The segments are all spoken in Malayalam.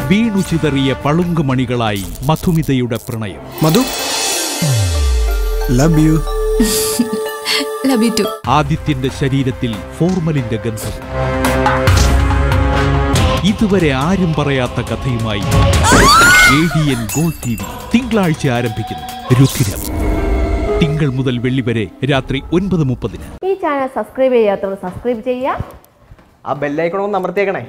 വീണു ചിതറിയ പളുങ്കുമണികളായി മധുമിതയുടെ പ്രണയം Madhu love you love you too ആദിത്യന്റെ ശരീരത്തിൽ ഫോർമലിന്റെ ഗന്ധം ഇതുവരെ ആരും പറയാത്ത കഥയുമായി എൻ ഗോൾഡ് ടി വി തിങ്കളാഴ്ച ആരംഭിക്കുന്നു രുധിരം തിങ്കൾ മുതൽ വെള്ളി വരെ രാത്രി ഒൻപത് മുപ്പതിന് ഈ ചാനൽ സബ്സ്ക്രൈബ് ചെയ്യാത്തവർ സബ്സ്ക്രൈബ് ചെയ്യുക ആ ബെല്ലൈക്കൺ ഒന്ന് അമർത്തിയേക്കണേ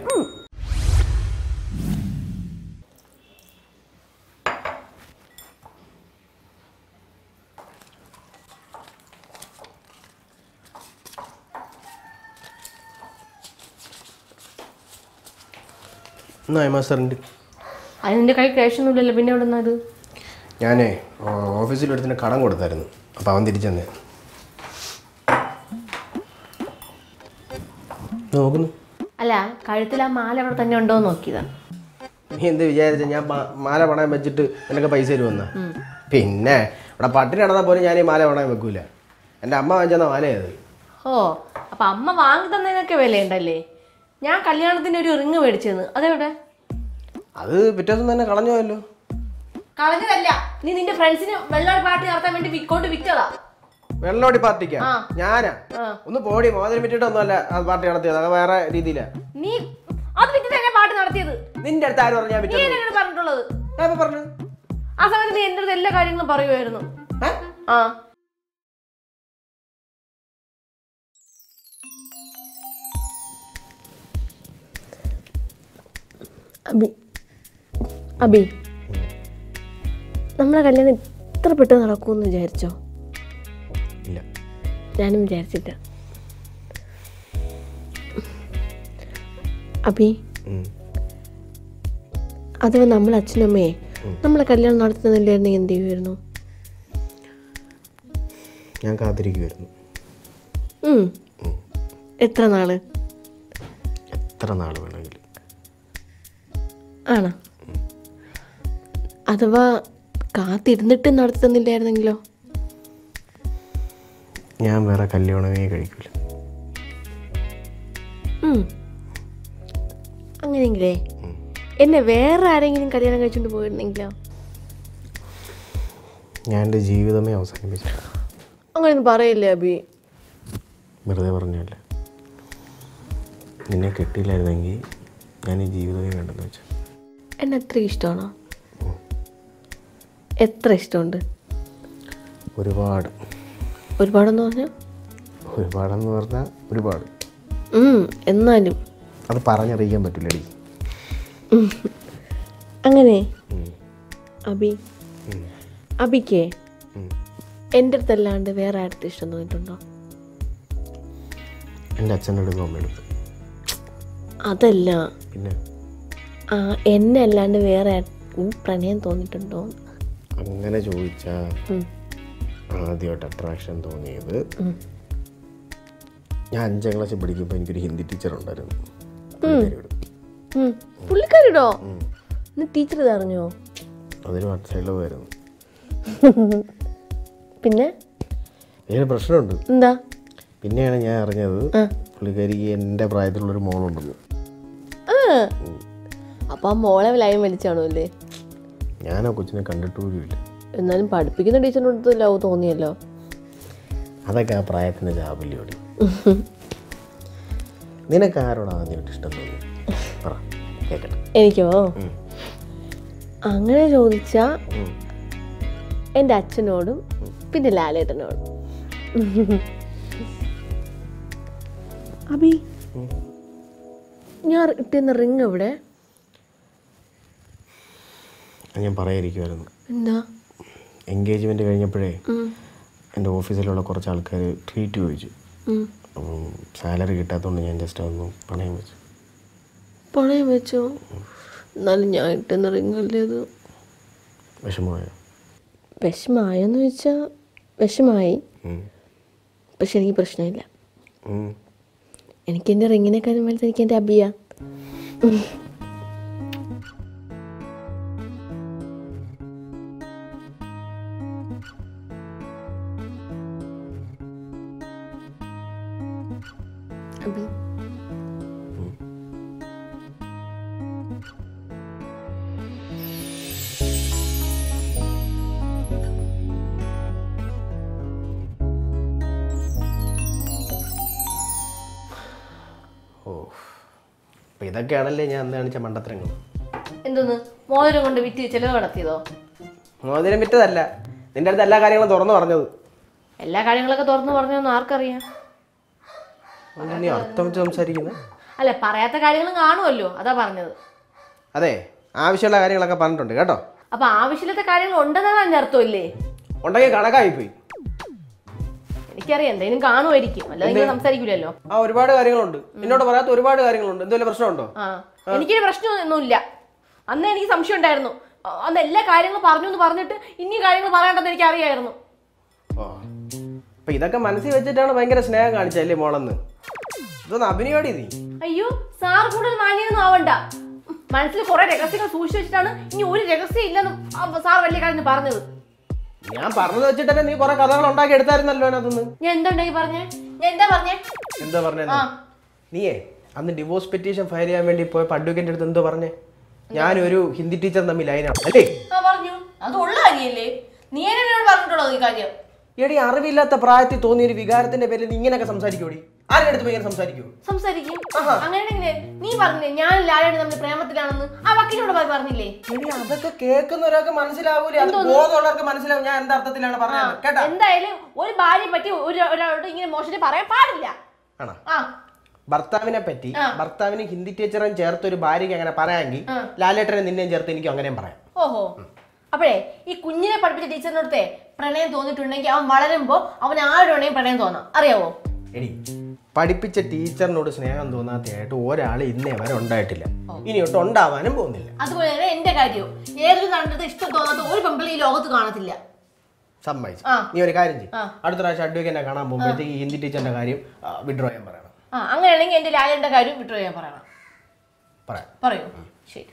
എന്നാ മാസ്റ്ററിൻ്റെ അതിൻ്റെ കൈ ക്യാഷ് ഒന്നുമില്ലല്ലോ പിന്നെ എവിടെ നിന്നത് ഞാനേ ഓഫീസിൽ ഒരുത്തിന് കടം കൊടുത്തായിരുന്നു അപ്പോൾ അവൻ തിരിച്ചെന്നേ നോക്കുന്നു അല്ല കഴുത്തിൽ ആ മാല അവിടെ തന്നെ ഉണ്ടോ എന്ന് നോക്കിയതാ നീ എന്ത് വിചാരിച്ച ഞാൻ പ- മാല പണയം വെച്ചിട്ട് നിനക്ക് പൈസ തരുമെന്ന പിന്നെ ഇവിടെ പട്ടിണി നടന്നാൽ പോലും ഞാൻ ഈ മാല പണയം വെക്കൂല എൻ്റെ അമ്മ വാങ്ങിച്ചെന്ന മാലയത് ഓ അപ്പൊ അമ്മ വാങ്ങി തന്നതിനൊക്കെ വിലയുണ്ടല്ലേ ഞാൻ കല്യാണത്തിന് ഒരു റിങ് മേടിച്ചെന്ന് അതെവിടെ അത് പിറ്റേ ദിവസം തന്നെ കളഞ്ഞു പോയല്ലോ കളഞ്ഞതല്ല നീ നിന്റെ ഫ്രണ്ട്സിന് വെള്ളോട് പാർട്ടി നടത്താൻ വേണ്ടി വിക്കോട്ട് വിറ്റതാ വെള്ളോടി പാർട്ടിക്കാ ആ. ഞാനാ ആ. ഒന്ന് പോടി മോതിരം വിറ്റിട്ടൊന്നുമല്ല ആ പാർട്ടി നടത്തിയത് അത് വേറെ രീതിയിലാ നീ അത് വിറ്റിട്ടല്ലേ പാർട്ടി നടത്തിയത് നിന്റെ അടുത്ത് ആര് പറഞ്ഞു ഞാൻ നീ വിറ്റത് എന്നോട് പറഞ്ഞിട്ടുള്ളത് ഞാൻ ഇപ്പൊ പറഞ്ഞു ആ സമയത്ത് നീ എൻ്റെ അടുത്ത് എല്ലാ കാര്യങ്ങളും പറയുമായിരുന്നു ഏ? ആ അബി അബി നമ്മളെ കല്യാണം ഇത്ര പെട്ടെന്ന് നടക്കുമെന്ന് വിചാരിച്ചോ ഇല്ല ഞാനും വിചാരിച്ചില്ല അബി ഉം. അഥവാ നമ്മളെ അച്ഛനും അമ്മയെ നമ്മളെ കല്യാണം നടത്തുന്നില്ലായിരുന്നെങ്കിൽ എന്ത് ചെയ്യുമായിരുന്നു ഞാൻ കാത്തിരിക്കുമായിരുന്നു ഉം. എത്ര നാള് എത്ര നാൾ വേണമെങ്കിലും ആണോ അഥവാ കാത്തിരുന്നിട്ട് നടത്തുന്നില്ലായിരുന്നെങ്കിലോ ഞാൻ വേറെ കല്യാണമേ കഴിക്കില്ല ഉം. അങ്ങനെയെങ്കിലേ എന്നെ വേറെ ആരെങ്കിലും കല്യാണം കഴിച്ചുകൊണ്ട് പോയിരുന്നെങ്കിലോ ഞാൻ എൻ്റെ ജീവിതമേ അവസാനിപ്പിച്ചു അങ്ങനെയൊന്നും പറയില്ലേ അബി വെറുതെ പറഞ്ഞല്ലേ നിന്നെ കിട്ടിയില്ലായിരുന്നെങ്കിൽ ഞാൻ ഈ ജീവിതമേ വേണ്ടെന്ന് വെച്ചു എന്നെ അത്ര ഇഷ്ടമാണോ എത്ര ഇഷ്ടമുണ്ട് ഒരുപാട് ഒരുപാടെന്ന് പറഞ്ഞാൽ ഒരുപാടെന്ന് പറഞ്ഞാൽ ഒരുപാട് ഉം, എന്നാലും അത് പറഞ്ഞറിയിക്കാൻ പറ്റില്ലടി അങ്ങനെ അബി അബിക്ക് എൻ്റെ അടുത്തല്ലാണ്ട് വേറെ ആരുടെ ഇഷ്ടം തോന്നിയിട്ടുണ്ടോ എൻ്റെ അച്ഛൻ്റെ അടുത്ത് അമ്മയെടുത്ത് അതല്ല പിന്നെ ആ, എന്നെ അല്ലാണ്ട് വേറെ ആർക്കും പ്രണയം തോന്നിയിട്ടുണ്ടോ അങ്ങനെ ചോദിച്ചാൽ ഉം. ആദ്യമായിട്ട് അട്രാക്ഷൻ തോന്നിയത് ഞാൻ അഞ്ചാം ക്ലാസ്സിൽ പഠിക്കുമ്പോൾ എനിക്കൊരു ഹിന്ദി ടീച്ചർ ഉണ്ടായിരുന്നു പുള്ളിക്കാരിയോട്. ഉം. പുള്ളിക്കാരിടോ ഇന്ന് ടീച്ചർ ഇത് അറിഞ്ഞോ അതൊരു മനസ്സിലുള്ളതായിരുന്നു പിന്നെ അതിന് പ്രശ്നമുണ്ട് എന്താ പിന്നെയാണ് ഞാൻ അറിഞ്ഞത് ആ. പുള്ളിക്കാരിക്ക് എൻ്റെ പ്രായത്തിലുള്ളൊരു മോളുണ്ടെന്ന് ആ. അപ്പൊ ആ മോളെ ലൈൻ വലിച്ചാണോ അല്ലേ ഞാൻ ആ കൊച്ചിനെ കണ്ടിട്ട് പോലുമില്ല എന്നാലും പഠിപ്പിക്കുന്ന ടീച്ചറിനോട് ലവ് തോന്നിയല്ലോ അതൊക്കെ ആ പ്രായത്തിൻ്റെ ചാപല്യോടി നിനക്ക് ആരോടാ ആദ്യമായിട്ട് ഇഷ്ടം തോന്നി പറ കേക്കട്ടെ എനിക്കോ ഉം. അങ്ങനെ ചോദിച്ചാ ഉം. എൻ്റെ അച്ഛനോടും പിന്നെ ലാലേട്ടനോടും അബി ഞാൻ ഇട്ടുന്ന റിങ് എവിടെ അത് ഞാൻ പറയാതിരിക്കുമായിരുന്നു എന്താ എൻഗേജ്മെൻറ്റ് കഴിഞ്ഞപ്പോഴേ ഉം. എൻ്റെ ഓഫീസിലുള്ള കുറച്ച് ആൾക്കാർ ട്രീറ്റ് ചോദിച്ചു ഉം. അപ്പം സാലറി കിട്ടാത്തതുകൊണ്ട് ഞാൻ ജസ്റ്റ് അതൊന്ന് പണയം വെച്ചു പണയം വെച്ചോ എന്നാലും ഞാൻ ഇട്ടുന്ന റിങ് അല്ലേ അത് വിഷമമായോ വിഷമായെന്ന് വെച്ചാൽ വിഷമായി ഉം. പക്ഷെ എനിക്ക് പ്രശ്നമില്ല ഉം. എനിക്ക് എൻ്റെ റിങ്ങിനെക്കാളും വലുത് എനിക്ക് എൻ്റെ അബിയ അബി അപ്പം ഇതൊക്കെയാണല്ലേ ഞാൻ അന്ന് കാണിച്ച മണ്ടത്തരങ്ങൾ എന്തോന്ന് മോതിരം കൊണ്ട് വിറ്റ് ചിലവ് നടത്തിയതോ മോതിരം വിറ്റതല്ല നിന്റെ അടുത്ത് എല്ലാ കാര്യങ്ങളും തുറന്നു പറഞ്ഞത് എല്ലാ കാര്യങ്ങളൊക്കെ തുറന്നു പറഞ്ഞൊന്നും ആർക്കറിയാം അതുകൊണ്ട് നീ അർത്ഥം വെച്ച് സംസാരിക്കുന്നത് അല്ല പറയാത്ത കാര്യങ്ങളും കാണുമല്ലോ അതാ പറഞ്ഞത് അതെ ആവശ്യമുള്ള കാര്യങ്ങളൊക്കെ പറഞ്ഞിട്ടുണ്ട് കേട്ടോ അപ്പൊ ആവശ്യമില്ലാത്ത കാര്യങ്ങൾ ഉണ്ടെന്നാണ് അതിന്റെ അർത്ഥമില്ലേ ഉണ്ടെങ്കിൽ കണക്കായിപ്പോയി എനിക്കറിയാം എന്തെങ്കിലും കാണുമായിരിക്കും അല്ലാതെ ഇങ്ങനെ സംസാരിക്കില്ലല്ലോ ആ ഒരുപാട് കാര്യങ്ങളുണ്ട് എന്നോട് പറയാത്ത ഒരുപാട് കാര്യങ്ങളുണ്ട് എന്തെങ്കിലും പ്രശ്നമുണ്ടോ ആ എനിക്കൊരു പ്രശ്നമൊന്നുമില്ല അന്ന് എനിക്ക് സംശയം ഉണ്ടായിരുന്നു അ- അന്ന് എല്ലാ കാര്യങ്ങളും പറഞ്ഞു എന്ന് പറഞ്ഞിട്ട് ഇനി കാര്യങ്ങൾ പറയണ്ടെന്ന് എനിക്ക് അറിയായിരുന്നു ഓ അപ്പൊ ഇതൊക്കെ മനസ്സിൽ വെച്ചിട്ടാണ് ഭയങ്കര സ്നേഹം കാണിച്ചല്ലേ മോളെന്ന് ഇതൊന്ന് അഭിനയോടി നീ അയ്യോ സാർ കൂടുതൽ മാന്യൊന്നും ആവണ്ട മനസ്സിൽ കുറെ രഹസ്യങ്ങൾ സൂക്ഷിച്ചു വെച്ചിട്ടാണ് ഇനി ഒരു രഹസ്യം ഇല്ലെന്ന് ആ സാർ വലിയ കാര്യം പറഞ്ഞത് ഞാൻ പറഞ്ഞത് വെച്ചിട്ട് നീ കുറെ കഥകൾ ഉണ്ടാക്കി എടുത്തായിരുന്നല്ലോ അതിനകത്തുനിന്ന് ഞാൻ എന്താ ഉണ്ടാക്കി പറഞ്ഞേ ഞാൻ എന്താ പറഞ്ഞേ എന്താ പറഞ്ഞത് ആ. നീയേ അന്ന് ഡിവോഴ്സ് പെറ്റീഷൻ ഫയൽ ചെയ്യാൻ വേണ്ടി പോയപ്പോൾ അഡ്വക്കേറ്റ് അടുത്ത് എന്തോ പറഞ്ഞേ ഞാനൊരു ഹിന്ദി ടീച്ചർ തമ്മിൽ ലൈനാണ് അല്ലേ ആ പറഞ്ഞു അത് ഉള്ള കാര്യല്ലേ നീ എന്നെ എന്നോട് പറഞ്ഞിട്ടുള്ളൂ ഈ കാര്യം എടി അറിവില്ലാത്ത പ്രായത്തിൽ തോന്നിയ ഒരു വികാരത്തിന്റെ പേരിൽ നീ ഇങ്ങനെയൊക്കെ സംസാരിക്കൂടി ആരുടെ അടുത്ത് ഇങ്ങനെ സംസാരിക്കൂ സംസാരിക്കും അങ്ങനെയാണെങ്കിൽ നീ പറഞ്ഞില്ലേ ഞാൻ ലാലയുടെ നമ്മൾ പ്രേമത്തിലാണെന്ന് ആ വക്കീലോട് പോയി പറഞ്ഞില്ലേ എടി അതൊക്കെ കേൾക്കുന്ന ഒരാൾക്ക് മനസ്സിലാവൂലേ അത് ബോധമുള്ളവർക്ക് മനസ്സിലാവും ഞാൻ എന്താ അർത്ഥത്തിലാണ് പറഞ്ഞത് കേട്ടാ എന്തായാലും ഒരു ഭാര്യയെ പറ്റി ഒരു ഒരാളോട് ഇങ്ങനെ മോശം പറയാൻ പാടില്ല ആണോ ആ ഭർത്താവിനെ പറ്റി ആ. ഭർത്താവിന് ഹിന്ദി ടീച്ചറും ചേർത്ത് ഒരു ഭാര്യയ്ക്ക് അങ്ങനെ പറയാമെങ്കിൽ ലാലേട്ടനെ നിന്നെയും ചേർത്ത് എനിക്ക് അങ്ങനെയും പറയാം ഓഹോ അപ്പോഴേ ഈ കുഞ്ഞിനെ പഠിപ്പിച്ച ടീച്ചറിനടുത്തെ പ്രണയം തോന്നിയിട്ടുണ്ടെങ്കിൽ അവൻ വളരുമ്പോ അവൻ ആരുടെ വേണമെങ്കിൽ പ്രണയം തോന്നാം അറിയാവോ എടി പഠിപ്പിച്ച ടീച്ചറിനോട് സ്നേഹം തോന്നാത്തയായിട്ട് ഒരാൾ ഇന്നേ വരെ ഉണ്ടായിട്ടില്ല ഇനിയൊട്ട് ഉണ്ടാവാനും പോകുന്നില്ല അതുപോലെ തന്നെ എന്റെ കാര്യവും ഏതൊരു നടന്നത് ഇഷ്ടം തോന്നാത്ത ഒരു പെമ്പിളി ഈ ലോകത്ത് കാണത്തില്ല സമ്മതിച്ചു ആ. നീ ഒരു കാര്യം ചെയ്യും ആ. അടുത്ത പ്രാവശ്യം അഡ്വക്കേറ്റിനെ കാണാൻ പോകുമ്പോഴത്തേക്ക് ഈ ഹിന്ദി ടീച്ചറിന്റെ കാര്യം വിഡ്രോ ചെയ്യാൻ പറയണം ആ അങ്ങനെയാണെങ്കിൽ എന്റെ ലാലയുടെ കാര്യം വിട്ടു ചെയ്യാൻ പറയണം പറയാം പറയൂ ശരി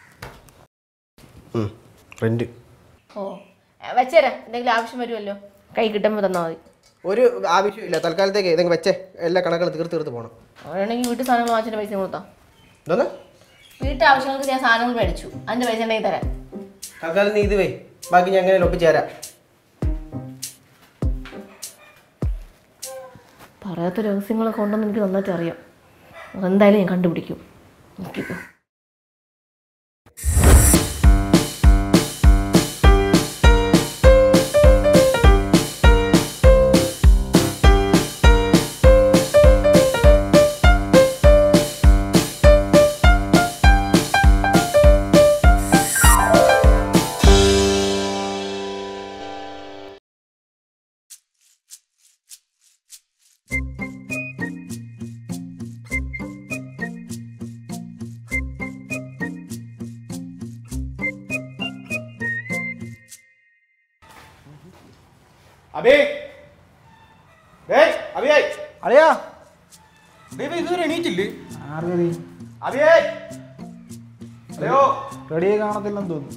റെന്റ് ഓ ഏ, വെച്ചേരാ എന്തെങ്കിലും ആവശ്യം വരുമല്ലോ കൈ കിട്ടുമ്പോൾ തന്നാൽ മതി ഒരു ആവശ്യമില്ല തൽക്കാലത്തേക്ക് ഏതെങ്കിലും വെച്ചേ എല്ലാ കണക്കുകളും തീർത്ത് തീർത്ത് പോകണം അങ്ങനെയാണെങ്കിൽ വീട്ടിൽ സാധനങ്ങൾ വാങ്ങിച്ചിട്ട് പൈസ കൊടുത്താം എന്തോന്ന് വീട്ടു ആവശ്യങ്ങൾക്ക് ഞാൻ സാധനങ്ങൾ മേടിച്ചു അതിന്റെ പൈസ ഉണ്ടെങ്കിൽ തരാം തൽക്കാലം നീ ഇത് വേ ബാക്കി ഞാൻ എങ്ങനെ ഒപ്പിച്ചേരാം പറയാത്ത രഹസ്യങ്ങളൊക്കെ ഉണ്ടെന്ന് എനിക്ക് നന്നായിട്ട് അറിയാം അതെന്തായാലും ഞാൻ കണ്ടുപിടിക്കും നോക്കിക്കോ അബേ ഏയ് അബിയായി അളിയാ ബേബി ഇതുവരെ എണീറ്റില്ലേ ആർക്കറി അബിയായി അയ്യോ റെഡിയായി കാണത്തില്ലെന്ന് തോന്നുന്നു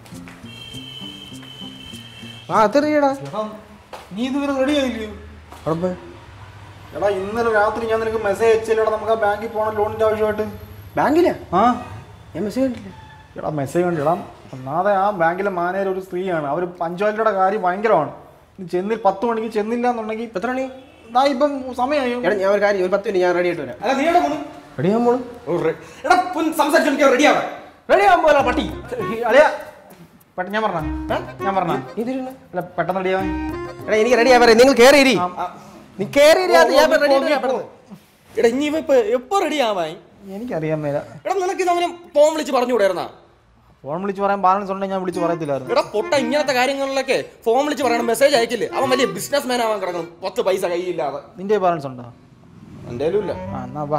ആ അതെറിയടാ എടാ നീ ഇതുവരെ റെഡി ആയില്ലയോ ഉറപ്പ് എടാ ഇന്നലെ രാത്രി ഞാൻ നിനക്ക് മെസ്സേജ് അയച്ചില്ലടാ നമുക്ക് ആ ബാങ്കിൽ പോകണം ലോണിന്റെ ആവശ്യമായിട്ട് ബാങ്കിലാ ആ ഞാൻ മെസ്സേജ് കണ്ടില്ല എടാ മെസ്സേജ് കണ്ടിടാ ഒന്നാതെ ആ ബാങ്കിലെ മാനേജർ ഒരു സ്ത്രീയാണ് അവർ പഞ്ചായത്തിയുടെ കാര്യം ഭയങ്കരമാണ് നീ ചെന്നി പത്ത് മണിക്ക് ചെന്നില്ല എന്നുണ്ടെങ്കിൽ എത്ര മണി ദാ ഇപ്പം സമയമായി എടാ ഞാൻ ഒരു കാര്യം ഒരു പത്ത് മിനിറ്റ് ഞാൻ റെഡി ആയിട്ട് വരാം അല്ല നീ എവിടെ പോണു റെഡി ആകാൻ പോണു ഓ, റെ- എടാ സംസാരിച്ചു എനിക്ക് റെഡി ആവാൻ റെഡി ആകാൻ പോലെ പട്ടി അളിയാ പെട്ടെന്ന് ഞാൻ പറഞ്ഞ ഞാൻ പറഞ്ഞ ഇതിരുന്ന് അല്ല പെട്ടെന്ന് റെഡിയാവാൻ എടാ എനിക്ക് റെഡി ആവാൻ നിങ്ങൾ കേറി ഇരി നീ കേറി ഇരി അത് ഞാൻ റെഡി ആയിട്ട് വരാം എടാ ഇനി ഇപ്പൊ എപ്പോ റെഡി ആവാൻ എനിക്കറിയാൻ മേല എടാ നിനക്ക് ഇത് അവനെ ഫോൺ വിളിച്ച് പറഞ്ഞുകൂടായിരുന്നാ ഫോൺ വിളിച്ച് പറയാൻ ബാലൻസ് ഉണ്ടെങ്കിൽ ഞാൻ വിളിച്ച് പറയത്തില്ലായിരുന്നു എടാ പൊട്ട ഇങ്ങനത്തെ കാര്യങ്ങളിലൊക്കെ ഫോൺ വിളിച്ച് പറയണം മെസ്സേജ് അയക്കില്ലേ അവൻ വലിയ ബിസിനസ് മാൻ ആവാൻ കിടക്കണം പത്ത് പൈസ കയ്യില്ലാതെ നിന്റെ ബാലൻസ് ഉണ്ടോ എൻ്റെ ഇല്ല ആ എന്നാ വാ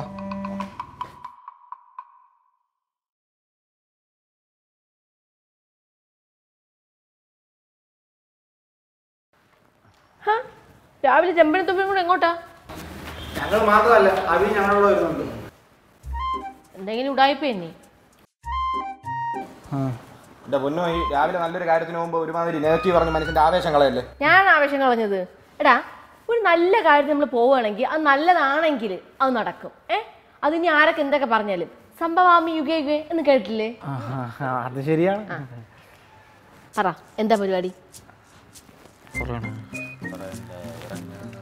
ഹാ രാവിലെ ചെമ്പനത്തുമ്പിനും കൂടെ എങ്ങോട്ടാ ഞങ്ങൾ മാത്രമല്ല അവര് ഞങ്ങളോട് വരുന്നുണ്ട് എന്തെങ്കിലും ഉടായിപ്പോ നീ എന്റെ പൊന്നുമായി രാവിലെ നല്ലൊരു കാര്യത്തിന് പോകുമ്പോൾ ഒരുമാതിരി നെഗറ്റീവ് പറഞ്ഞ് മനുഷ്യന്റെ ആവേശം കളയല്ലേ ഞാൻ ആവശ്യം കളഞ്ഞത് എടാ ഒരു നല്ല കാര്യത്തിന് നമ്മൾ പോവുകയാണെങ്കിൽ അത് നല്ലതാണെങ്കിൽ അത് നടക്കും ഏ അതിനി ആരൊക്കെ എന്തൊക്കെ പറഞ്ഞാലും സംഭവാമി യുഗേ യുഗേ എന്ന് കേട്ടില്ലേ അത് ശരിയാണ് പറ എന്താ പരിപാടി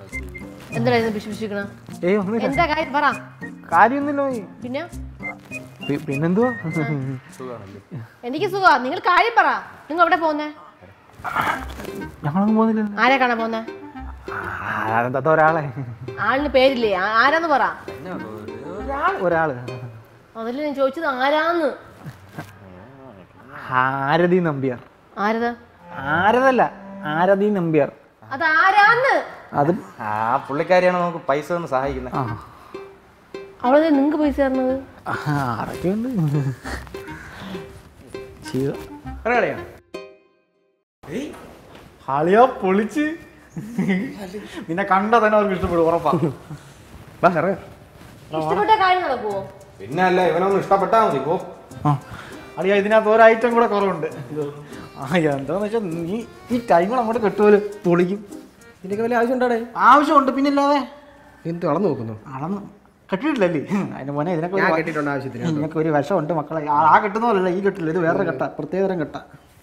എന്താ പിശുപിശിക്കണ ഏയ് ഒന്നുമില്ല എന്താ കാര്യം പറ കാര്യമൊന്നുമില്ല പോയി പിന്നെ പി- പിന്നെന്തുവാ എനിക്ക് സുഖമാ നിങ്ങൾ കാര്യം പറ നിങ്ങൾ എവിടെ പോന്നേ ഞങ്ങളൊന്നും പോകുന്നില്ല ആരെ കാണാൻ പോന്നേ അതെന്താ ഒരാളെ ആളിന് പേരില്ലേ ആ- ആരാന്ന് പറ ഒരാൾ ഒരാള് അതല്ലേ ഞാൻ ചോദിച്ചത് ആരാന്ന് ആരതി നമ്പ്യാർ ആരത് ആരതല്ല ആരതി നമ്പ്യാർ അത് ആരാന്ന് അത് ആ പുള്ളിക്കാരിയാണ് നമുക്ക് പൈസ ഒന്ന് സഹായിക്കുന്നത് ആ അവളെ നിങ്ങക്ക് പൈസ തരണത് ആ, അതൊക്കെ ഉണ്ട് ചെയ്ത ഹാളിയോ പൊളിച്ച് നിന്നെ കണ്ടാ തന്നെ അവർക്ക് ഇഷ്ടപ്പെടും ഉറപ്പാ വാ ഇറങ്ങ ഇഷ്ടപ്പെട്ട കാര്യം നടക്കുവോ പിന്നെ അല്ല ഇവനൊന്നും ഇഷ്ടപ്പെട്ടാ മതി പോ ആ അളിയാ ഇതിനകത്ത് ഒരു ഐറ്റം കൂടെ കുറവുണ്ട് ആ എന്താന്ന് വെച്ചാൽ നീ ഈ ടൈം കൂടെ അങ്ങോട്ട് കെട്ടുപോലെ പൊളിക്കും ഇതിനൊക്കെ വലിയ ആവശ്യം ഉണ്ടാടേ ആവശ്യമുണ്ട് പിന്നെ ഇല്ലാതെ എന്ത് അളന്ന് നോക്കുന്നു അളന്ന് കെട്ടിയിട്ടില്ലല്ലേ അതിന് മോനെ ഇതിനൊക്കെ ഞാൻ ഒരു വ- കെട്ടിയിട്ടുണ്ട് ആവശ്യത്തിന് നിങ്ങൾക്ക് ഒരു വിഷമുണ്ട് മക്കളെ ആ ആ കെട്ടുന്ന പോലല്ല ഈ കെട്ടില്ല ഇത് വേറെ കെട്ട പ്രത്യേകതരം കെട്ട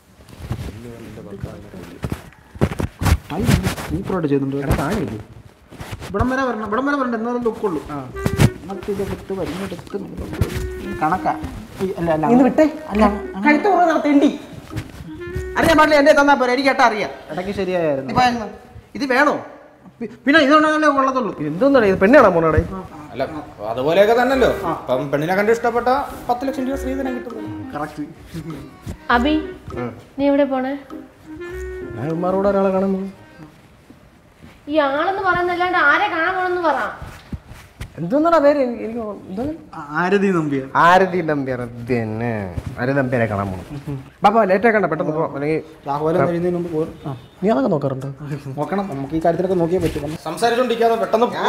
സൂപ്പറായിട്ട് ചെയ്യുന്നുണ്ട് ഇവിടം വരെ വരണം ഇവിടം വരെ വരണ്ട എന്നാലും ലുക്കുള്ളൂ ആ നമുക്ക് ഇത് വിട്ട് വരുന്നിടത്ത് കണക്കാ ഈ, അല്ല അല്ല ഇന്ന് വിട്ടേ അല്ല കഴുത്ത് കുറേ തെണ്ടി അറിയാൻ പാടില്ല എന്നെ തന്നാ പോരെ എനിക്ക് കേട്ടാ അറിയാം ഇടയ്ക്ക് ശരിയായിരുന്നു ഇപ്പൊ ആയിരുന്നു. ഇത് വേണോ പി- പിന്നെ ഇതുകൊണ്ടല്ലേ കൊള്ളത്തുള്ളൂ എന്തോന്നാണ് ഇത് പെണ്ണാണോ പോണേ അല്ല അതുപോലെയൊക്കെ തന്നെയല്ലോ അപ്പം പെണ്ണിനെ കണ്ട് ഇഷ്ടപ്പെട്ട പത്ത് ലക്ഷം രൂപ സ്ത്രീധനം കിട്ടും കറക്റ്റ് അബി നീ എവിടെ പോണേ അയാൾമാരോട് ഒരാളെ കാണാൻ പോകും ഈ ആളെന്ന് പറയുന്നല്ലാണ്ട് ആരെ കാണാൻ പോണെന്ന് പറ എന്തോന്നാണ് പേര് എനിക്ക് എനിക്ക് എന്തോന്ന് ആരതി നമ്പിയ ആരതി നമ്പ്യാർ ഇത് തന്നെ ആരതി നമ്പ്യാരെ കാണാൻ പോകും ബാബാ ലേറ്റ് ആക്കണ്ട പെട്ടെന്ന് പോ അല്ലെങ്കിൽ രാഹുലം കഴിയുന്നതിന് മുമ്പ് പോരും ആ നീ അതൊക്കെ നോക്കാറുണ്ടോ നോക്കണം നമുക്ക് ഈ കാര്യത്തിലൊക്കെ നോക്കിയേ പറ്റും സംസാരിച്ചോണ്ടിരിക്കാതെ പെട്ടെന്ന് പോ.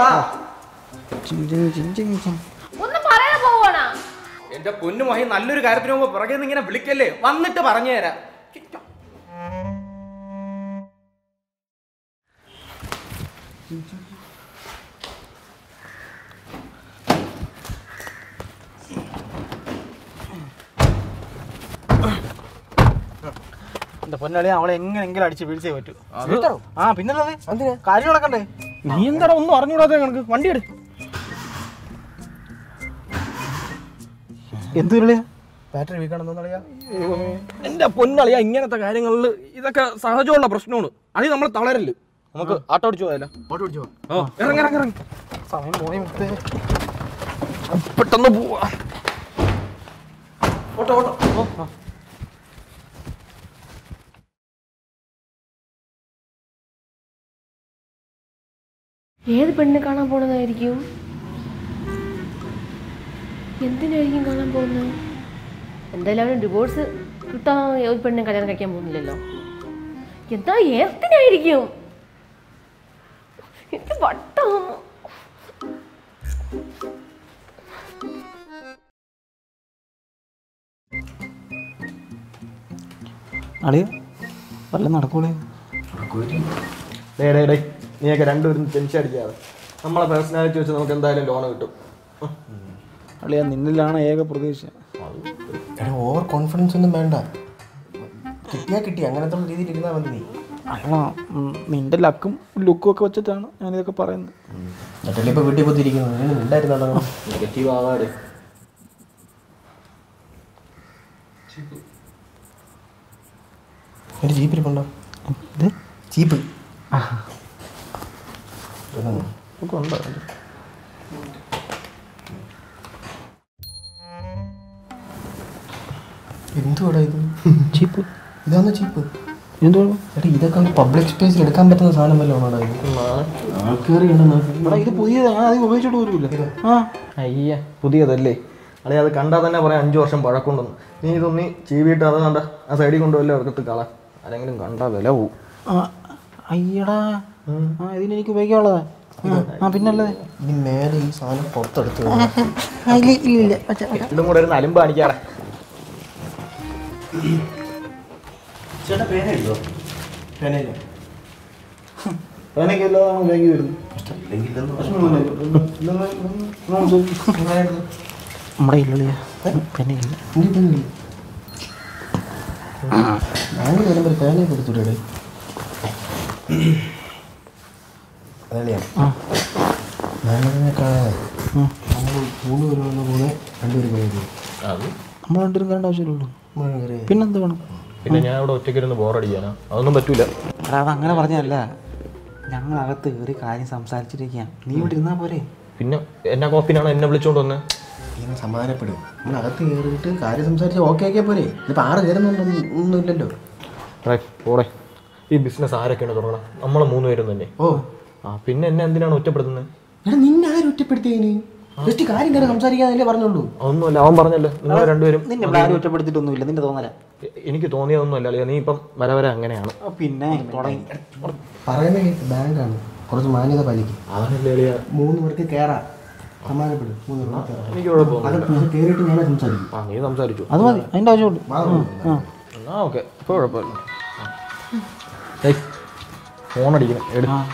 ഒന്ന് പറയാൻ പോവാണാ എന്റെ പൊന്നു മഹി നല്ലൊരു കാര്യത്തിന് മുമ്പ് പുറകെ നിന്ന് ഇങ്ങനെ വിളിക്കല്ലേ വന്നിട്ട് പറഞ്ഞു തരാം എന്റെ പൊന്നാളി അവളെ എങ്ങനെങ്കിലും അടിച്ച് വീഴ്ചയെ പറ്റൂ ആ പിന്നല്ലേ കാര്യം നടക്കണ്ടേ നീ എന്താടാ ഒന്നും അറിഞ്ഞൂടാതെ കണക്ക് വണ്ടി എടു എന്ത് വിളിയാ ബാറ്ററി വീക്കാണെന്ന് അറിയാ എന്റെ പൊന്നളിയ ഇങ്ങനത്തെ കാര്യങ്ങളിൽ ഇതൊക്കെ സഹജമുള്ള പ്രശ്നമാണ് അത് നമ്മൾ തളരല് നമുക്ക് ആട്ടോ അടിച്ചു പോയാലോ ഓട്ടോ പിടിച്ചോ ഓ ഇറങ്ങി ഇറങ്ങി ഇറങ്ങി സമയം പോയി മുത്തേ. പെട്ടെന്ന് പോവാ ഓട്ടോ ഓട്ടോ ഓ ആ. ഏത് പെണ്ണിനെ കാണാൻ പോണതായിരിക്കും എന്തിനായിരിക്കും കാണാൻ പോകുന്നത് എന്തായാലും അവന് ഡിവോഴ്സ് കിട്ടാൻ ഒരു പെണ്ണിനെ കല്യാണം കഴിക്കാൻ പോകുന്നില്ലല്ലോ എന്താ എന്തിനായിരിക്കും എനിക്ക് വട്ടാവുന്നു അളിയ വല്ലതും നടക്കൂലേ ഡേ ഡേ ഡേ നീയൊക്കെ രണ്ടുപേരും ടെൻഷൻ അടിക്കാതെ നമ്മളെ പേഴ്സണാലിറ്റി വെച്ച് നമുക്ക് എന്തായാലും ലോൺ കിട്ടും അളിയ നിന്നിലാണ് ഏക പ്രതീക്ഷ എടാ ഓവർ കോൺഫിഡൻസ് ഒന്നും വേണ്ട കിട്ടിയാ കിട്ടി അങ്ങനത്തെ രീതിയിൽ ഇരുന്നാ മതി നീ അല്ല ഉം, നിന്റെ ലക്കും ലുക്കും ഒക്കെ വെച്ചിട്ടാണ് ഞാനിതൊക്കെ പറയുന്നത് എന്നിട്ടല്ലേ ഇപ്പൊ വീട്ടിൽ പോത്തിരിക്കുന്നത് നീ ഉണ്ടായിരുന്നോ നെഗറ്റീവ് ആവാതെ ഒരു ജീപ്പ് ഇരിപ്പുണ്ടോ ഇത് ജീപ്പ് എന്തുവാടാ ഇത് ചീപ്പ് ഇതാന്ന് ചീപ്പ് എന്തോ എടാ ഇതൊക്കെ ഒരു പബ്ലിക് സ്പേസിൽ എടുക്കാൻ പറ്റുന്ന സാധനം വല്ലതാണോടാ ഇത് ആൾക്കാർ എടാ ഇത് പുതിയത് ഞാൻ അധികം ഉപയോഗിച്ചിട്ട് പോലുമില്ല ആ അയ്യ പുതിയതല്ലേ അല്ലെ അത് കണ്ടാൽ തന്നെ പറയാം അഞ്ചു വർഷം പഴക്കമുണ്ടെന്ന് നീ ഇതൊന്നി ചീവിയിട്ട് അത് കണ്ട ആ സൈഡിൽ കൊണ്ടുവല്ലോ എടുത്തിട്ട് കള ആരെങ്കിലും കണ്ടാ വില പോവും ആ, അയ്യടാ ആ ഇതിന് എനിക്ക് ഉപയോഗിക്കാനുള്ളതാ ആ, ആ പിന്നല്ലേ ഇനി മേലെ ഈ സാധനം പുറത്തെടുത്ത് ഇല്ല ഇതും കൂടെ ഒരു നലുമ്പ് കാണിക്കാറേ ചേട്ടാ പേന എഴുതോ പേനയില്ല അതിനൊക്കെ എല്ലാതാണ് ഉപയോഗി വരുന്നത് നമ്മുടെ ഇല്ലളിയാ പിന്നെ ഇല്ല ബാങ്കിൽ വരുമ്പോൾ പേന കൊടുത്തുവിടേ അതല്ലേ ആ ബാങ്കിനേക്കാൾ നമ്മൾ മൂന്ന് പേര് വന്ന പോലെ രണ്ടുപേര് പോയത് നമ്മൾ രണ്ടുപേരും കണ്ട ആവശ്യമില്ലല്ലോ പിന്നെന്ത് വേണം പിന്നെ ഞാൻ അവിടെ ഒറ്റയ്ക്കിരുന്ന് ബോറടിക്കാനാ അതൊന്നും പറ്റൂല എടാ അത് അങ്ങനെ പറഞ്ഞല്ല ഞങ്ങൾ അകത്ത് കയറി കാര്യം സംസാരിച്ചിരിക്കാം നീ ഇവിടെ ഇരുന്നാ പോരെ പിന്നെ എന്നാ കോപ്പിനാണ് എന്നെ വിളിച്ചോണ്ട് വന്നത് ഇങ്ങനെ സമാധാനപ്പെടും നമ്മൾ അകത്ത് കയറിയിട്ട് കാര്യം സംസാരിച്ച് ഓക്കെ ആക്കിയാൽ പോരെ ഇതിപ്പോൾ ആറ് കയറുന്നുണ്ടൊന്നും ഇല്ലല്ലോ എടേ, പോടെ ഈ ബിസിനസ് ആരൊക്കെയാണ് തുടങ്ങണം നമ്മളെ മൂന്ന് പേരും തന്നെ ഓ ആ പിന്നെ എന്നെ എന്തിനാണ് ഒറ്റപ്പെടുത്തുന്നത് എടാ നിന്നെ ആരും ഒറ്റപ്പെടുത്തിയതിന് ജസ്റ്റ് കാര്യം കയറി സംസാരിക്കാന്നല്ലേ പറഞ്ഞുള്ളൂ അതൊന്നുമല്ല അവൻ പറഞ്ഞല്ലോ നിങ്ങൾ രണ്ടുപേരും നിന്നെ ഇവിടെ ആരും ഒറ്റപ്പെടുത്തിയിട്ടൊന്നുമില്ല നിന്റെ തോന്നല എ- എനിക്ക് തോന്നിയതൊന്നും അല്ല നീ ഇപ്പം വരെ വരെ അങ്ങനെയാണ് പിന്നെ തുടങ്ങി പറയുന്ന കേൾക്ക് ബാങ്കാണ് കുറച്ച് മാന്യത പാലിക്കും അതല്ലേ അളിയാ മൂന്ന് പേർക്ക് കയറാം സമാധാനപ്പെടും മൂന്ന് പേർക്ക് കയറാം എനിക്ക് കുഴപ്പമൊന്നും അകത്ത് കയറിയിട്ട് ഞാനേ സംസാരിക്കും ആ നീ സംസാരിച്ചു അത് മതി അതിന്റെ ആവശ്യമുള്ളൂ ആ എന്നാ ഓക്കെ ഇപ്പോൾ കുഴപ്പമില്ല ഏയ് ഫോൺ അടിക്കണം എടു ആ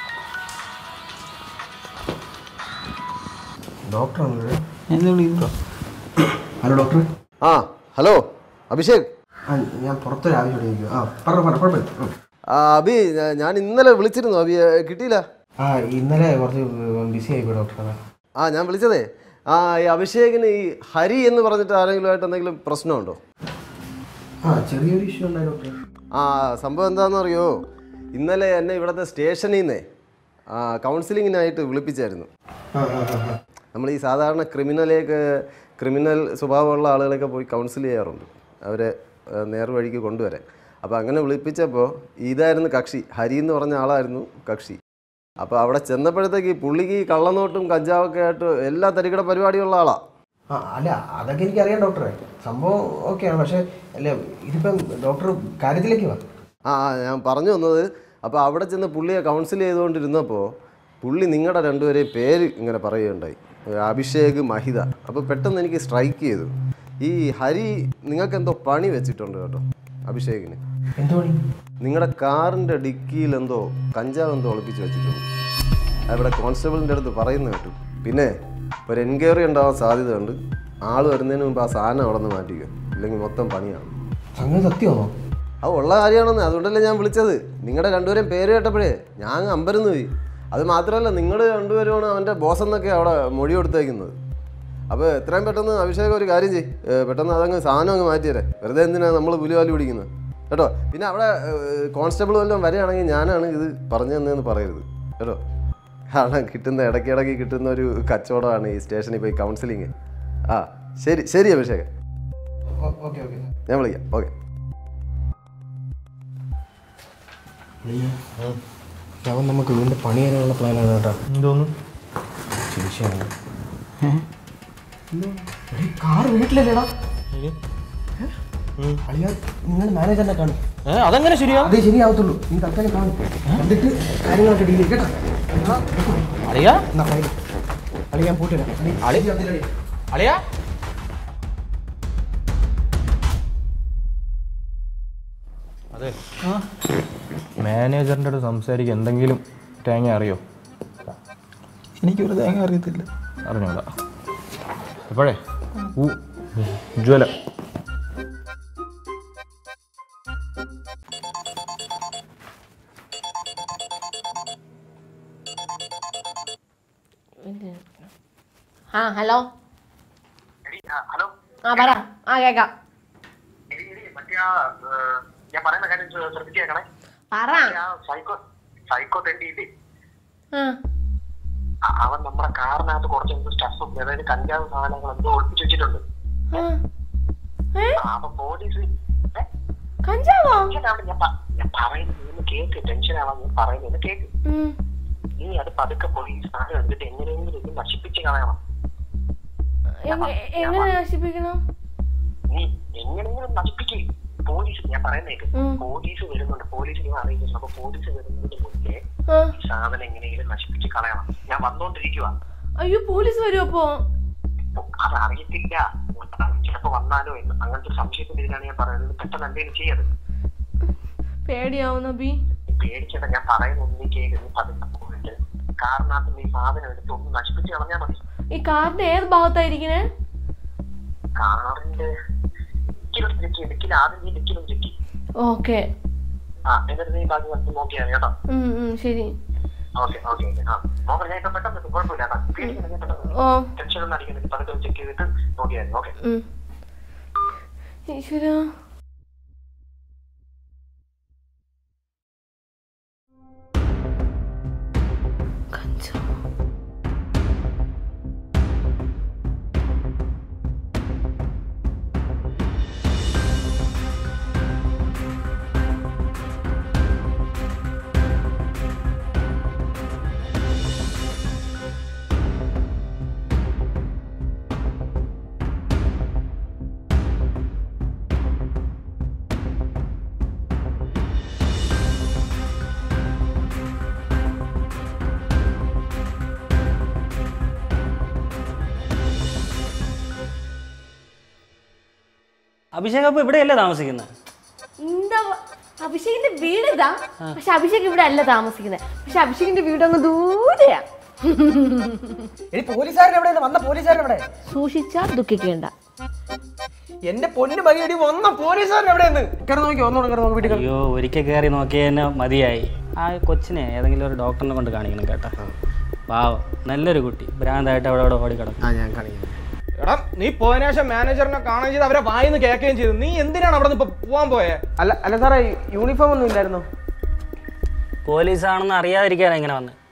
ഡോക്ടറാണ് എന്ത് വിളിക്കുന്നു ഹലോ ഡോക്ടർ ആ ഹലോ അഭിഷേക് ആ ഞാൻ പുറത്തൊരു ആവശ്യം ചോദിക്കും ആ പറഞ്ഞു പറഞ്ഞു കുഴപ്പമില്ല ഉം. ആ, അഭി ഞാ- ഞാൻ ഇന്നലെ വിളിച്ചിരുന്നു അഭി ഏ, കിട്ടിയില്ല ആ ഇന്നലെ കുറച്ച് ബിസി ആയിപ്പോയി ഡോക്ടർ ആ ഞാൻ വിളിച്ചതേ ആ ഈ അഭിഷേകിന് ഈ ഹരി എന്ന് പറഞ്ഞിട്ട് ആരെങ്കിലും ആയിട്ട് എന്തെങ്കിലും പ്രശ്നമുണ്ടോ ആ ചെറിയൊരു ഇഷ്യൂ ഉണ്ടായി ഡോക്ടർ ആ സംഭവം എന്താണെന്നറിയോ ഇന്നലെ എന്നെ ഇവിടുത്തെ സ്റ്റേഷനിൽ നിന്നേ ആ കൗൺസിലിങ്ങിനായിട്ട് വിളിപ്പിച്ചായിരുന്നു ആ ആ ആ, ആ നമ്മൾ ഈ സാധാരണ ക്രിമിനലെയൊക്കെ ക്രിമിനൽ സ്വഭാവമുള്ള ആളുകളെയൊക്കെ പോയി കൗൺസിൽ ചെയ്യാറുണ്ട് അവരെ ആ, നേർവഴിക്ക് കൊണ്ടുവരാൻ അപ്പോൾ അങ്ങനെ വിളിപ്പിച്ചപ്പോൾ ഇതായിരുന്നു കക്ഷി ഹരി എന്ന് പറഞ്ഞ ആളായിരുന്നു കക്ഷി അപ്പോൾ അവിടെ ചെന്നപ്പോഴത്തേക്ക് ഈ പുള്ളിക്ക് ഈ കള്ളനോട്ടും കഞ്ചാവൊക്കെ ആയിട്ട് എല്ലാ തരികട പരിപാടിയുള്ള ആളാണ് ആ അല്ല അതൊക്കെ എനിക്കറിയാം ഡോക്ടറെ സംഭവം ഓക്കെയാണ് പക്ഷേ അല്ല ഇതിപ്പം ഡോക്ടർ കാര്യത്തിലേക്ക് വാ ആ ആ, ഞാൻ പറഞ്ഞു വന്നത് അപ്പോൾ അവിടെ ചെന്ന് പുള്ളിയെ കൗൺസിൽ ചെയ്തുകൊണ്ടിരുന്നപ്പോൾ പുള്ളി നിങ്ങളുടെ രണ്ടുപേരെയും പേര് ഇങ്ങനെ പറയുകയുണ്ടായി അഭിഷേക് മഹിത അപ്പോൾ പെട്ടെന്ന് എനിക്ക് സ്ട്രൈക്ക് ചെയ്തു ഈ ഹരി നിങ്ങൾക്ക് എന്തോ പണി വെച്ചിട്ടുണ്ട് കേട്ടോ അഭിഷേകിന് എന്ത് പണി നിങ്ങളുടെ കാറിൻ്റെ ഡിക്കിയിൽ എന്തോ കഞ്ചാവ് എന്തോ ഒളിപ്പിച്ച് വെച്ചിട്ടുണ്ട് അവിടെ കോൺസ്റ്റബിളിൻ്റെ അടുത്ത് പറയുന്ന കേട്ടു പിന്നെ ഒരു എൻക്വയറി ഉണ്ടാവാൻ സാധ്യതയുണ്ട് ആൾ വരുന്നതിന് മുമ്പ് ആ സാധനം അവിടെ നിന്ന് മാറ്റിക്കുക ഇല്ലെങ്കിൽ മൊത്തം പണിയാണ് സംഗതി സത്യമാണോ അത് ഉള്ള കാര്യമാണെന്ന് അതുകൊണ്ടല്ലേ ഞാൻ വിളിച്ചത് നിങ്ങളുടെ രണ്ടുപേരും പേര് കേട്ടപ്പോഴേ ഞാൻ അങ്ങ് അമ്പരന്ന് പോയി അത് മാത്രമല്ല നിങ്ങൾ രണ്ടുപേരുമാണ് അവൻ്റെ ബോസ് എന്നൊക്കെ അവിടെ മൊഴി കൊടുത്തേക്കുന്നത് അപ്പോൾ എത്രയും പെട്ടെന്ന് അഭിഷേകം ഒരു കാര്യം ചെയ്യ് ഏ, പെട്ടെന്ന് അതങ്ങ് സാധനം അങ്ങ് മാറ്റിയരെ വെറുതെ എന്തിനാണ് നമ്മൾ പുലിവാലി പിടിക്കുന്നത് കേട്ടോ പിന്നെ അവിടെ കോൺസ്റ്റബിൾ വല്ലതും വരികയാണെങ്കിൽ ഞാനാണ് ഇത് പറഞ്ഞു തന്നതെന്ന് പറയരുത് കേട്ടോ കാരണം കിട്ടുന്ന ഇടയ്ക്കിടയ്ക്ക് കിട്ടുന്ന ഒരു കച്ചവടമാണ് ഈ സ്റ്റേഷനിൽ പോയി കൗൺസിലിങ് ആ ശരി ശരി അഭിഷേക് ഓക്കെ ഓക്കെ ഞാൻ വിളിക്കാം ഓക്കെ അവൻ നമുക്ക് വീണ്ടും പണി തരാനുള്ള പ്ലാനാണ് കേട്ടോ എന്തോന്നു ശരിയാണ് കാർ വീട്ടിലല്ലേടാ അളിയ നിങ്ങൾ മാനേജറിനെ കാണും ഏ അതെങ്ങനെ ശരിയാ അതേ ശരിയാവത്തുള്ളൂ നീ തൽക്കാലം കാണും എന്നിട്ട് കാര്യങ്ങളൊക്കെ ഡീൽ ചെയ്യും കേട്ടോ അറിയാ എന്നാ ഫൈൻ അളി ഞാൻ പോയിട്ട് വരാം അളി ശരിയാവത്തില്ലടി. അളിയാ അതെ മാനേജറിൻ്റെ അടുത്ത് സംസാരിക്കുക എന്തെങ്കിലും തേങ്ങ അറിയോ എനിക്കൊരു തേങ്ങ അറിയത്തില്ല അറിഞ്ഞോടാ എപ്പോഴേ ഊ ജ്വല ആ ഹലോ ഹലോ ആ പറ ആ കേക്കാം എടി, എടി, മറ്റേ ആ, ഏഹ്, ഞാൻ പറയുന്ന കാര്യം ശ്ര- ശ്രദ്ധിച്ചേക്കണേ പറ ആ സൈക്കോ സൈക്കോ തെണ്ടിയില്ലേ ആ അ- അവൻ നമ്മുടെ കാറിനകത്ത് കുറച്ച് എന്തോ സ്റ്റഫും അതായത് കഞ്ചാവ് സാധനങ്ങൾ എന്തോ ഒളിപ്പിച്ച് വെച്ചിട്ടുണ്ട് ആ. ഏ ആ, അപ്പൊ പോലീസ് ഏ? കഞ്ചാവോ ടെൻഷൻ ആവണ്ട, ഞാൻ പ- ഞാൻ പറയുന്നത് നീ ഒന്ന് കേക്ക് ടെൻഷൻ ആവാൻ ഞാൻ പറയുന്നത് കേക്ക് ഉം. നീ അത് പതുക്കെ പോയി ഈ സാധനം എടുത്തിട്ട് എങ്ങനെയെങ്കിലും ഇത് നശിപ്പിച്ച് കളയണം എങ്ങ- എങ്ങനെ നശിപ്പിക്കണം നീ എങ്ങനെയെങ്കിലും നശിപ്പിക്ക് പോലീസ് ഞാൻ പറയുന്നേക്ക് ഉം. പോലീസ് വരുന്നുണ്ട് പോലീസ് നീ അറിയിക്കുന്നു അപ്പൊ പോലീസ് വരുന്നതിന് മുന്നേ ആ. ഈ സാധനം എങ്ങനെയെങ്കിലും നശിപ്പിച്ച് കളയണം ഞാൻ വന്നോണ്ടിരിക്കുക അയ്യോ പോലീസ് വരും അപ്പോ അത് അറിയത്തില്ല ചിലപ്പോ വന്നാലോ എന്ന് അങ്ങനത്തെ ഒരു സംശയത്തിന്റെ ഇതിലാണ് ഞാൻ പറയുന്നത് പെട്ടെന്ന് എന്തെങ്കിലും ചെയ്യത് പേടിയാവുന്ന ബി പേടിക്കണ്ട ഞാൻ പറയുന്നത് നീ കേക്ക് നീ പതുക്കെ പോയിട്ട് കാറിനകത്ത് നീ സാധനം എടുത്ത് ഒന്ന് നശിപ്പിച്ച് കളഞ്ഞാൽ മതി ഈ കാറിന്റെ ഏത് ഭാഗത്തായിരിക്കണേ കാറിന്റെ ഡിക്കിലും ചെക്കി ഡിക്കിൽ ആദ്യം നീ ഡിക്കിലും ചെക്കി ഓക്കെ ആ എന്നിട്ട് നീ ബാക്കി വന്ന് നോക്കിയാൽ കേട്ടോ ശരി ഓക്കെ ഓക്കെ ഓക്കെ ആ നോക്കാം ഞാൻ ഇപ്പൊ പെട്ടെന്ന് എത്തും. കുഴപ്പമില്ല കേട്ടോ. പേടിക്കണ്ട, ഞാൻ പെട്ടെന്ന് ഓ ടെൻഷൻ ഒന്നും അടിക്കുന്നില്ല പതുക്കെ ചെക്ക് ചെയ്തിട്ട് നോക്കിയായിരുന്നു ഓക്കെ ഉം. ഈശ്വരാ കഞ്ചാവ് അഭിഷേക് അപ്പൊ ഇവിടെയല്ലേ താമസിക്കുന്നത് എന്താ വ- അഭിഷേകിന്റെ വീട് ഇതാ പക്ഷെ അഭിഷേക് ഇവിടെ അല്ല താമസിക്കുന്നത് പക്ഷെ അഭിഷേകിന്റെ വീട് അങ്ങ് ദൂരെയാ എടി പോലീസുകാരൻ എവിടെ വന്ന പോലീസുകാരൻ എവിടെ സൂക്ഷിച്ചാ ദുഃഖിക്കേണ്ട എന്റെ പൊന്ന് മകിയടി വന്ന പോലീസുകാരൻ എവിടെയെന്ന് കയറി നോക്കി ഒന്നുകൂടെ കയറി നോക്കി വീട്ടിൽ അയ്യോ ഒരിക്കൽ കയറി നോക്കിയതിന് മതിയായി ആ കൊച്ചിനെ ഏതെങ്കിലും ഒരു ഡോക്ടറിനെ കൊണ്ട് കാണിക്കണം കേട്ടോ പാവം നല്ലൊരു കുട്ടി ഭ്രാന്തായിട്ട് അവിടെ അവിടെ ഓടിക്കിടക്കും ആ ഞാൻ കാണിക്കാം എടാ നീ പോയതിനു ശേഷം മാനേജറിനെ കാണുകയും ചെയ്ത് അവരെ വായിന്ന് കേൾക്കുകയും ചെയ്തു നീ എന്തിനാണ് അവിടെ നിന്ന് ഇപ്പൊ പോവാൻ പോയേ അല്ല അല്ല സാറേ യൂണിഫോം ഒന്നും ഇല്ലായിരുന്നോ പോലീസാണെന്ന് അറിയാതിരിക്കാനാ ഇങ്ങനെ വന്ന്